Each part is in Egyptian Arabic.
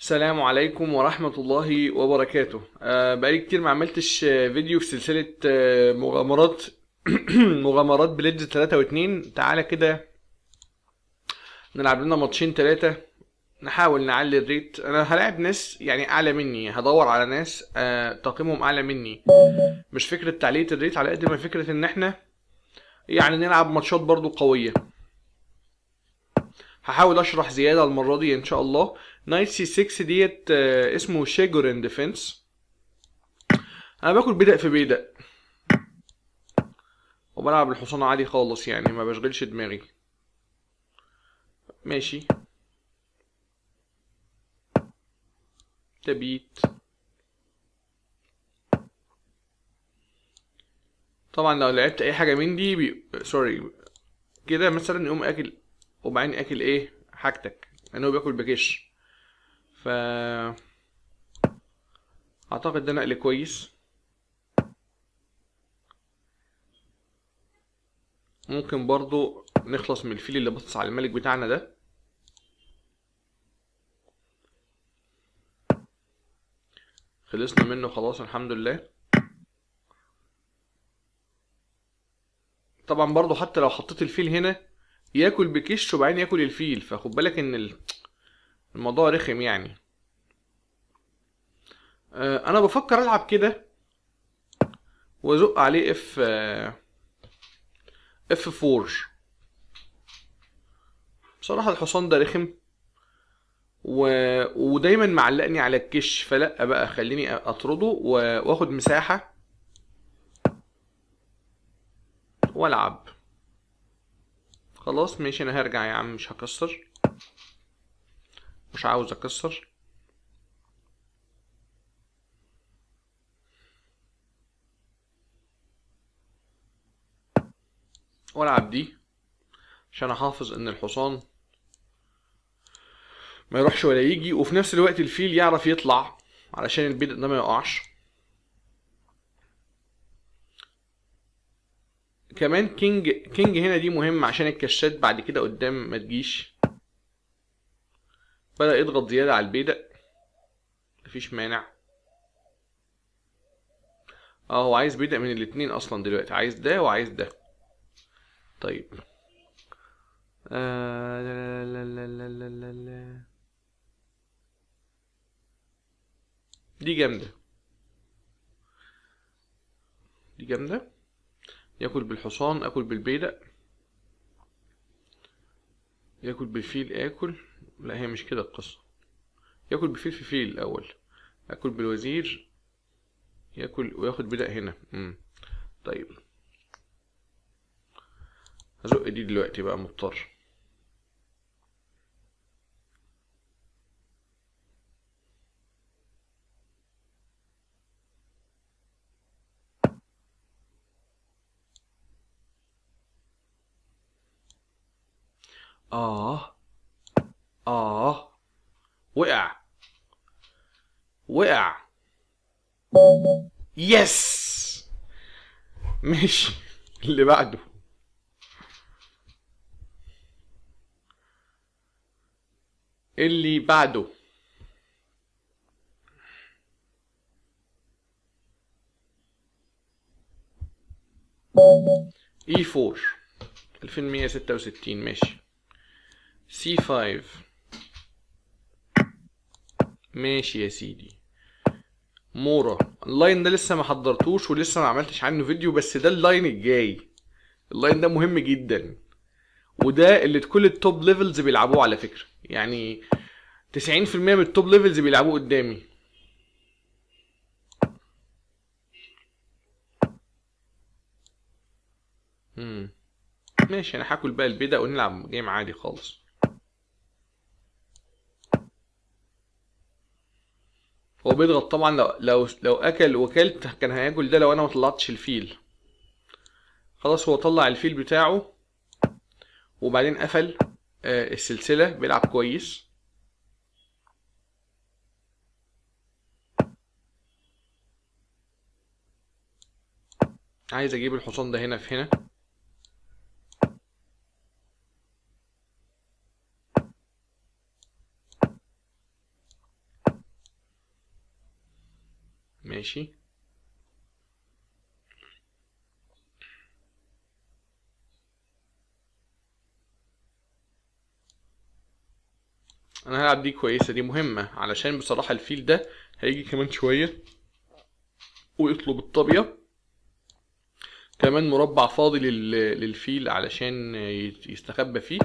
السلام عليكم ورحمة الله وبركاته آه بقالي كتير ما عملتش آه، فيديو في سلسلة آه مغامرات مغامرات بليدز 3 و2 تعالى كده نلعب لنا ماتشين تلاتة نحاول نعلي الريت انا هلاعب ناس يعني اعلى مني هدور على ناس آه تقييمهم اعلى مني مش فكرة تعلية الريت على قد ما فكرة ان احنا يعني نلعب ماتشات برضو قوية هحاول اشرح زيادة المرة دي ان شاء الله نايت سي 6 ديت آه، اسمه شيجورن ديفنس انا باكل بدق في بدق وبلعب الحصان عادي خالص يعني ما بشغلش دماغي ماشي تبيت طبعا لو لعبت اي حاجه من دي بي... سوري كده مثلا يقوم اكل وبعدين اكل ايه حاجتك لانه بياكل بكش ف اعتقد ده نقل كويس ممكن برضو نخلص من الفيل اللي بص على الملك بتاعنا ده خلصنا منه خلاص الحمد لله طبعا برضو حتى لو حطيت الفيل هنا ياكل بكش وبعدين ياكل الفيل فخد بالك ان ال- الموضوع رخم يعني آه، انا بفكر العب كده وازق عليه اف اف فور بصراحة الحصان ده رخم و... ودايما معلقني على الكش فلا بقى خليني اطرده و... واخد مساحة والعب خلاص ماشي انا هرجع يا عم مش هكسر مش عاوز اكسر والعب دي عشان احافظ ان الحصان ما يروحش ولا يجي وفي نفس الوقت الفيل يعرف يطلع علشان البيض ده ما يقعش كمان كينج كينج هنا دي مهمة عشان الكشات بعد كده قدام ما تجيش بدأ يضغط زيادة على البيدق مفيش مانع اه هو عايز بيدق من الاتنين اصلا دلوقتي عايز ده وعايز ده طيب آه لا لا لا لا لا لا لا. دي جامدة دي جامدة ياكل بالحصان اكل بالبيدق ياكل بالفيل اكل لا هي مش كده القصة ياكل بفيل في فيل الاول اكل بالوزير ياكل وياخد بدق هنا مم. طيب هزق دي دلوقتي بقى مضطر اه اه وقع وقع يس ماشي اللي بعده اللي بعده اي 4 2166 ماشي سي 5 ماشي يا سيدي مورا اللاين ده لسه ما حضرتوش ولسه ما عملتش عنه فيديو بس ده اللاين الجاي اللاين ده مهم جدا وده اللي كل التوب ليفلز بيلعبوه على فكرة يعني 90% من التوب ليفلز بيلعبوه قدامي مم. ماشي انا هاكل بقى البيضة ونلعب جيم عادي خالص هو بيضغط طبعا لو لو لو اكل وكلت كان هياكل ده لو انا ما طلعتش الفيل خلاص هو طلع الفيل بتاعه وبعدين قفل آه، السلسلة بيلعب كويس عايز اجيب الحصان ده هنا في هنا ماشي انا هلعب دي كويسه دي مهمه علشان بصراحه الفيل ده هيجي كمان شويه ويطلب الطابيه كمان مربع فاضي لل- للفيل علشان يت- يستخبى فيه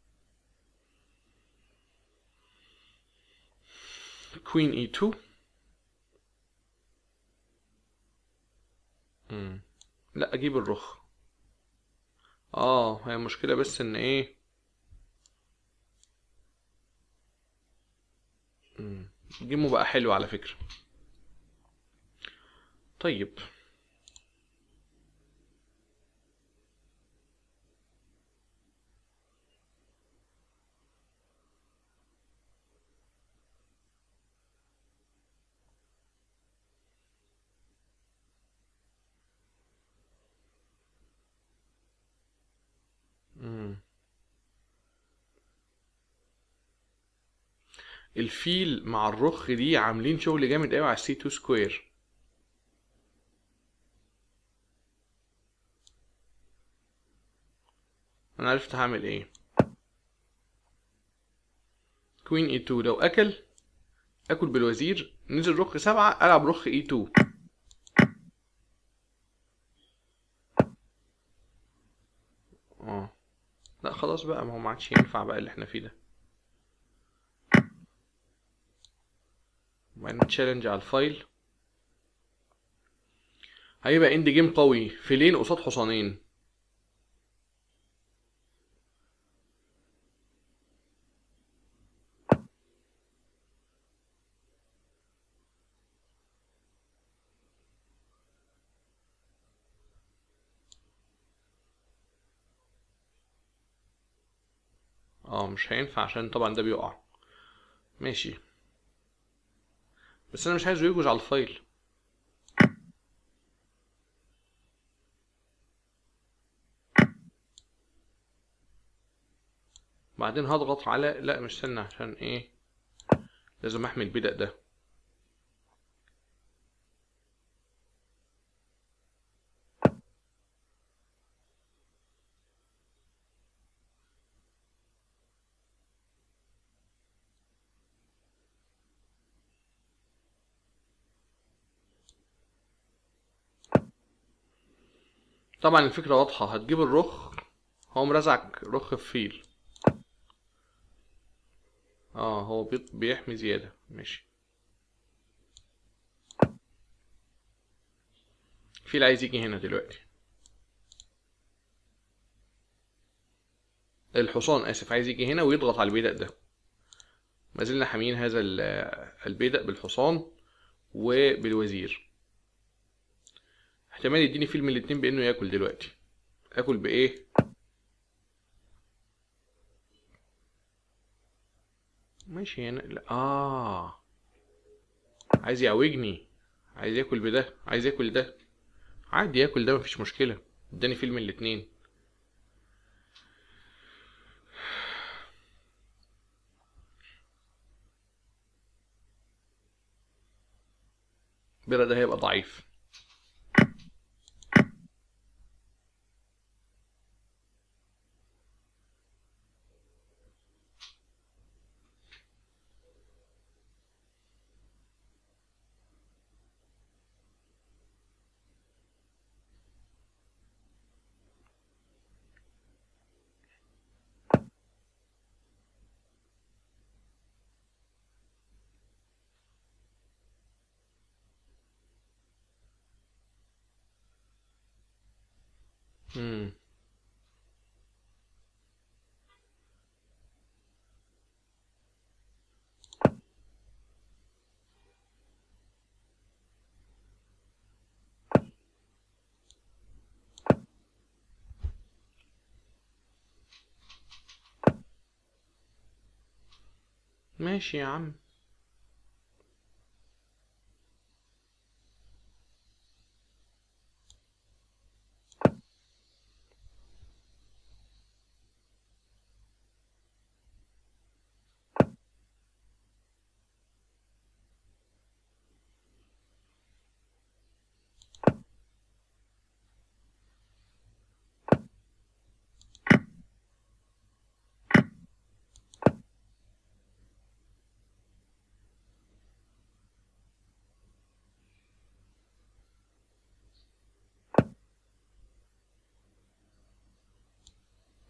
كوين اي 2 مم. لا اجيب الرخ اه هي المشكله بس ان ايه مم. جيمه بقى حلو على فكره طيب مم. الفيل مع الرخ دي عاملين شغل جامد قوي على السي 2 سكوير انا عرفت هعمل ايه كوين اي 2 لو اكل اكل بالوزير نزل رخ سبعة العب رخ اي 2 اه لا خلاص بقى ما هو ما عادش ينفع بقى اللي احنا فيه ده وبعدين تشالنج على الفايل هيبقى اند جيم قوي فيلين قصاد حصانين اه مش هينفع عشان طبعا ده بيقع ماشي بس انا مش عايزه يجوز على الفايل بعدين هضغط على لا مش استنى عشان ايه لازم احمي البدأ ده طبعا الفكرة واضحة هتجيب الرخ هو مرزعك رخ في فيل اه هو بي- بيحمي زيادة ماشي فيل عايز يجي هنا دلوقتي الحصان اسف عايز يجي هنا ويضغط على البيدق ده ما زلنا حاميين هذا ال- البيدق بالحصان وبالوزير احتمال يديني فيل من الاتنين بانه ياكل دلوقتي اكل بايه ماشي هنا لا اه عايز يعوجني عايز ياكل بده عايز ياكل ده عادي ياكل ده مفيش مشكلة اداني فيل من الاتنين بيرا ده هيبقى ضعيف مم. ماشي يا عم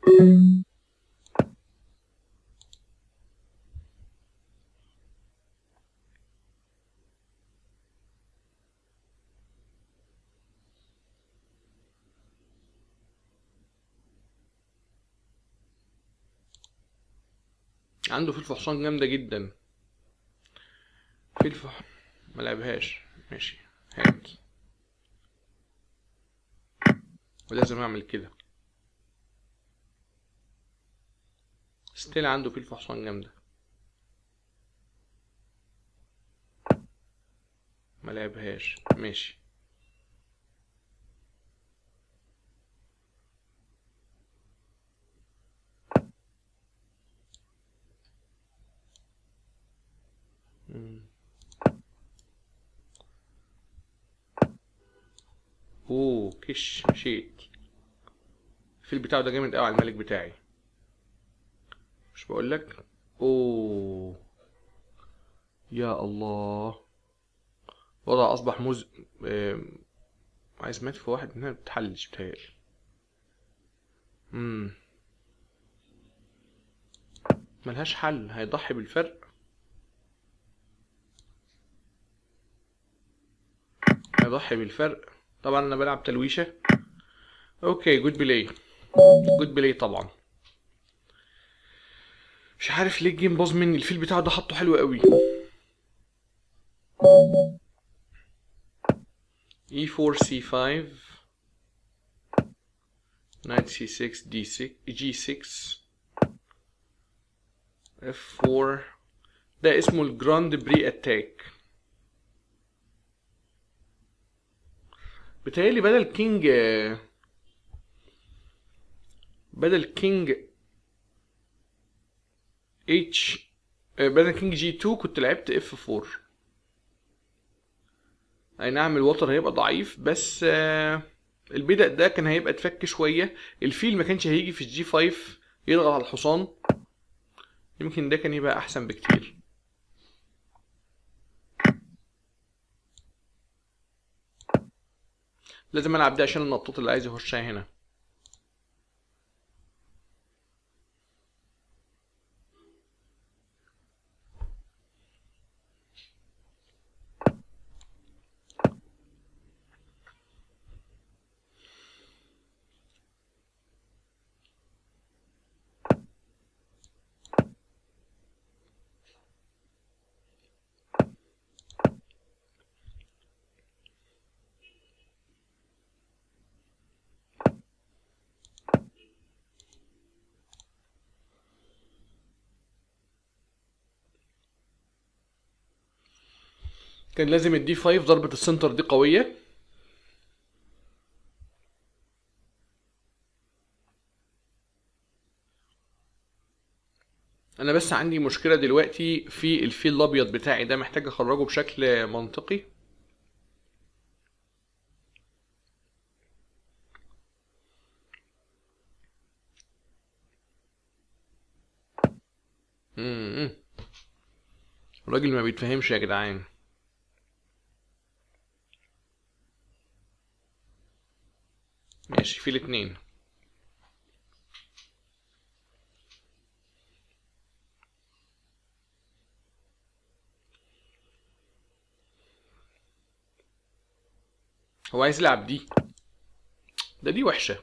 عنده في الفحصان جامدة جدا في الفح ما لعبهاش ماشي هات ولازم اعمل كده ستيل عنده في الفحصان جامدة ما لعبهاش ماشي مم. اوه كش مشيت الفيل بتاعه ده جامد قوي على الملك بتاعي مش بقولك اوه يا الله وضع اصبح مز آم، عايز مات في واحد منها بتحلش بتهيألي امم ملهاش حل هيضحي بالفرق هيضحي بالفرق طبعا انا بلعب تلويشة اوكي جود بلاي جود بلاي طبعا مش عارف ليه الجيم باظ مني الفيل بتاعه ده حطه حلو قوي e4 c5 knight c6 d6 g6 f4 ده اسمه الجراند بري اتاك بتهيألي بدل كينج بدل كينج اتش بدل كينج جي 2 كنت لعبت اف 4 اي نعم الوتر هيبقى ضعيف بس آه، البدأ ده كان هيبقى اتفك شوية الفيل ما كانش هيجي في الجي 5 يضغط على الحصان يمكن ده كان يبقى احسن بكتير لازم العب ده عشان النطاط اللي عايز يخشها هنا كان لازم الدي 5 ضربة السنتر دي قوية انا بس عندي مشكلة دلوقتي في الفيل الابيض بتاعي ده محتاج اخرجه بشكل منطقي امم الراجل ما بيتفهمش يا جدعان ماشي في الاتنين هو عايز يلعب دي ده دي وحشة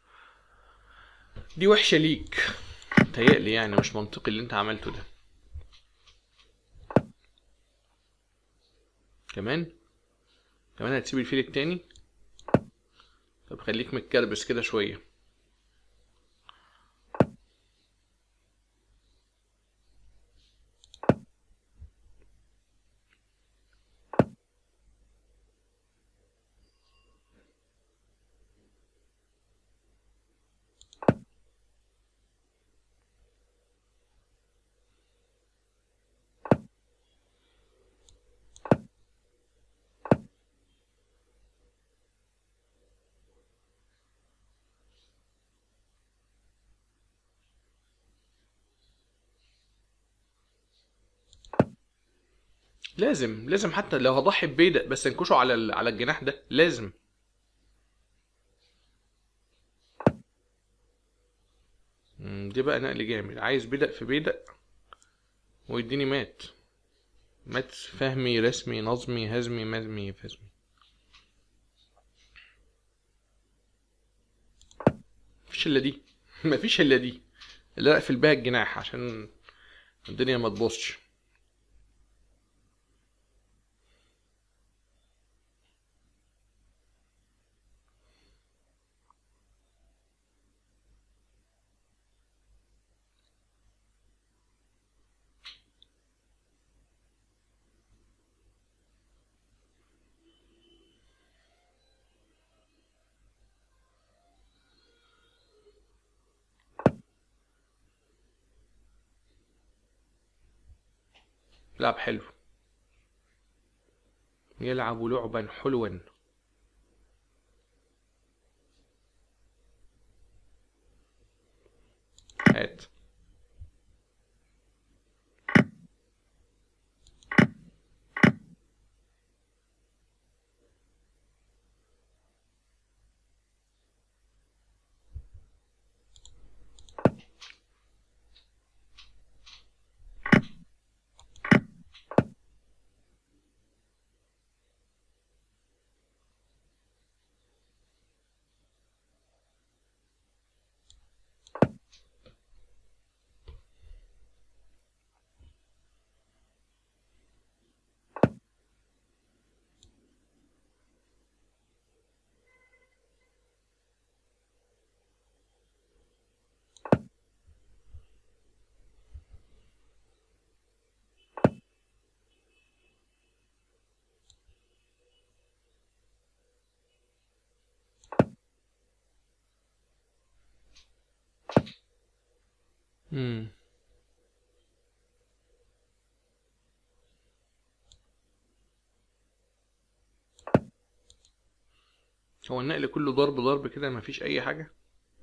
دي وحشة ليك متهيألي يعني مش منطقي اللي انت عملته ده كمان كمان هتسيب الفيل التاني طب خليك متكربس كده شوية لازم لازم حتى لو هضحي ببيدق بس انكشه على ال- على الجناح ده لازم دي بقى نقل جامد عايز بدأ في بدأ ويديني مات مات فهمي رسمي نظمي هزمي مزمي فزمي مفيش الا دي مفيش الا دي اللي اقفل بيها الجناح عشان الدنيا ما تبوظش لعب حلو يلعب لعبا حلوا هات امم هو النقل كله ضرب ضرب كده مفيش اي حاجه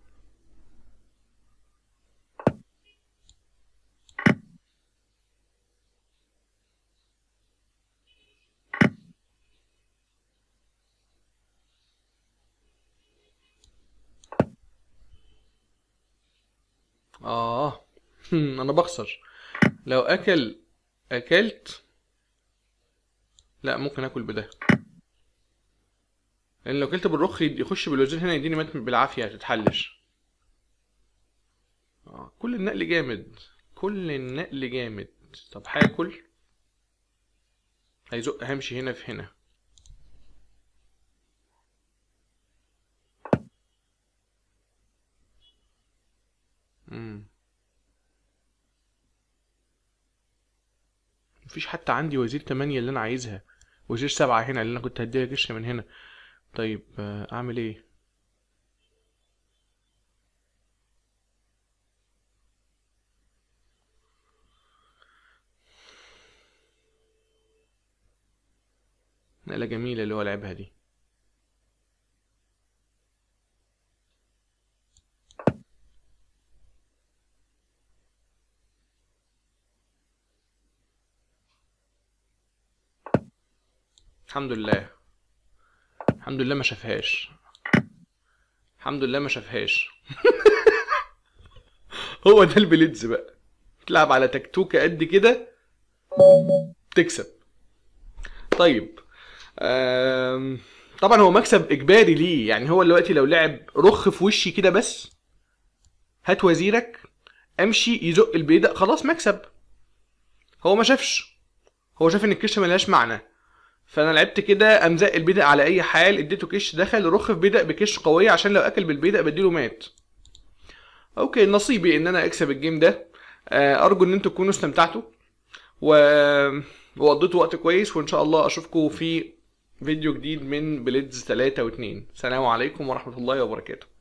اه انا بخسر لو اكل اكلت لا ممكن اكل بده لان لو اكلت بالرخ يد- يخش بالوزير هنا يديني مات بالعافيه تتحلش آه. كل النقل جامد كل النقل جامد طب هاكل هيزق همشي هنا في هنا مم. مفيش حتى عندي وزير تمانية اللي انا عايزها وزير سبعة هنا اللي انا كنت هديها كش من هنا طيب آه، اعمل ايه نقلة جميلة اللي هو لعبها دي الحمد لله الحمد لله ما شافهاش الحمد لله ما شافهاش هو ده البليدز بقى تلعب على تكتوكة قد كده تكسب طيب آم، طبعا هو مكسب اجباري ليه يعني هو دلوقتي لو لعب رخ في وشي كده بس هات وزيرك امشي يزق البيدق خلاص مكسب هو ما شافش هو شاف ان الكش ملهاش معنى فانا لعبت كده قام زق البيدق على اي حال اديته كش دخل رخ في بيدق بكش قويه عشان لو اكل بالبيدق بديله مات اوكي نصيبي ان انا اكسب الجيم ده آه، ارجو ان انتوا تكونوا استمتعتوا و... وقضيتوا وقت كويس وان شاء الله اشوفكم في فيديو جديد من بليدز 3 و2 سلام عليكم ورحمه الله وبركاته